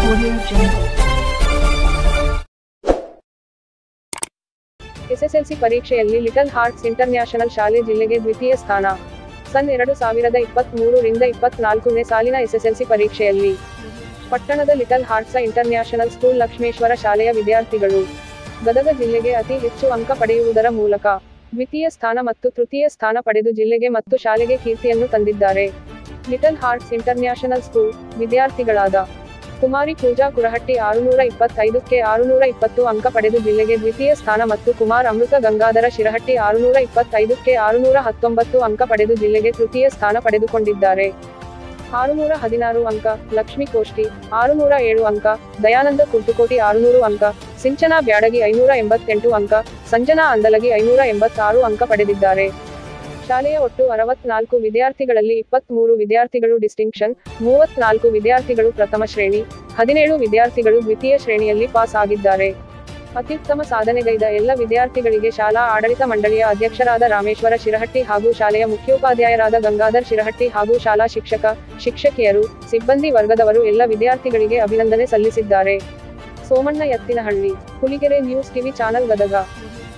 Audio Jungle. SSLC ಪರೀಕ್ಷೆಯಲ್ಲಿ Little Hearts International ಶಾಲೆ ಜಿಲ್ಲೆಗೆ ದ್ವಿತೀಯ ಸ್ಥಾನ ಸನ್ ಎರಡು ಸಾವಿರದ ಇಪ್ಪತ್ತ್ ರಿಂದ ಇಪ್ಪತ್ನಾಲ್ಕನೇ ಸಾಲಿನ ಎಸ್ಎಸ್ಎಲ್ಸಿ ಪರೀಕ್ಷೆಯಲ್ಲಿ ಪಟ್ಟಣದ Little Hearts International school Lakshmeshwar ಶಾಲೆಯ ವಿದ್ಯಾರ್ಥಿಗಳು ಗದಗ ಜಿಲ್ಲೆಗೆ ಅತಿ ಹೆಚ್ಚು ಅಂಕ ಪಡೆಯುವುದರ ಮೂಲಕ ದ್ವಿತೀಯ ಸ್ಥಾನ ಮತ್ತು ತೃತೀಯ ಸ್ಥಾನ ಪಡೆದು ಜಿಲ್ಲೆಗೆ ಮತ್ತು ಶಾಲೆಗೆ ಕೀರ್ತಿಯನ್ನು ತಂದಿದ್ದಾರೆ ಲಿಟಲ್ ಹಾರ್ಟ್ಸ್ ಇಂಟರ್ನ್ಯಾಷನಲ್ ಸ್ಕೂಲ್ ವಿದ್ಯಾರ್ಥಿಗಳಾದ ಕುಮಾರಿ ಪೂಜಾ ಕುರಹಟ್ಟಿ ಆರುನೂರ ಇಪ್ಪತ್ತೈದಕ್ಕೆ ಆರುನೂರ ಇಪ್ಪತ್ತು ಅಂಕ ಪಡೆದು ಜಿಲ್ಲೆಗೆ ದ್ವಿತೀಯ ಸ್ಥಾನ ಮತ್ತು ಕುಮಾರ್ ಅಮೃತ ಗಂಗಾಧರ ಶಿರಹಟ್ಟಿ ಆರುನೂರ ಇಪ್ಪತ್ತೈದಕ್ಕೆ ಆರುನೂರ ಹತ್ತೊಂಬತ್ತು ಅಂಕ ಪಡೆದು ಜಿಲ್ಲೆಗೆ ತೃತೀಯ ಸ್ಥಾನ ಪಡೆದುಕೊಂಡಿದ್ದಾರೆ ಆರುನೂರ ಹದಿನಾರು ಅಂಕ ಲಕ್ಷ್ಮಿ ಕೋಷ್ಟಿ ಆರುನೂರ ಏಳು ಅಂಕ ದಯಾನಂದ ಕುರ್ತುಕೋಟಿ ಆರುನೂರು ಅಂಕ ಸಿಂಚನಾ ಬ್ಯಾಡಗಿ ಐನೂರ ಎಂಬತ್ತೆಂಟು ಅಂಕ ಸಂಜನಾ ಅಂದಲಗಿ ಐನೂರ ಎಂಬತ್ತಾರು ಅಂಕ ಪಡೆದಿದ್ದಾರೆ ಶಾಲೆಯ ಒಟ್ಟು ಅರವತ್ನಾಲ್ಕು ವಿದ್ಯಾರ್ಥಿಗಳಲ್ಲಿ ಇಪ್ಪತ್ಮೂರು ವಿದ್ಯಾರ್ಥಿಗಳು ಡಿಸ್ಟಿಂಕ್ಷನ್ ಮೂವತ್ನಾಲ್ಕು ವಿದ್ಯಾರ್ಥಿಗಳು ಪ್ರಥಮ ಶ್ರೇಣಿ ಹದಿನೇಳು ವಿದ್ಯಾರ್ಥಿಗಳು ದ್ವಿತೀಯ ಶ್ರೇಣಿಯಲ್ಲಿ ಪಾಸ್ ಆಗಿದ್ದಾರೆ ಅತ್ಯುತ್ತಮ ಸಾಧನೆಗೈದ ಎಲ್ಲ ವಿದ್ಯಾರ್ಥಿಗಳಿಗೆ ಶಾಲಾ ಆಡಳಿತ ಮಂಡಳಿಯ ಅಧ್ಯಕ್ಷರಾದ ರಾಮೇಶ್ವರ ಶಿರಹಟ್ಟಿ ಹಾಗೂ ಶಾಲೆಯ ಮುಖ್ಯೋಪಾಧ್ಯಾಯರಾದ ಗಂಗಾಧರ್ ಶಿರಹಟ್ಟಿ ಹಾಗೂ ಶಾಲಾ ಶಿಕ್ಷಕ ಶಿಕ್ಷಕಿಯರು ಸಿಬ್ಬಂದಿ ವರ್ಗದವರು ಎಲ್ಲ ವಿದ್ಯಾರ್ಥಿಗಳಿಗೆ ಅಭಿನಂದನೆ ಸಲ್ಲಿಸಿದ್ದಾರೆ Somanna Ettinahalli Huligere news TV channel Gadag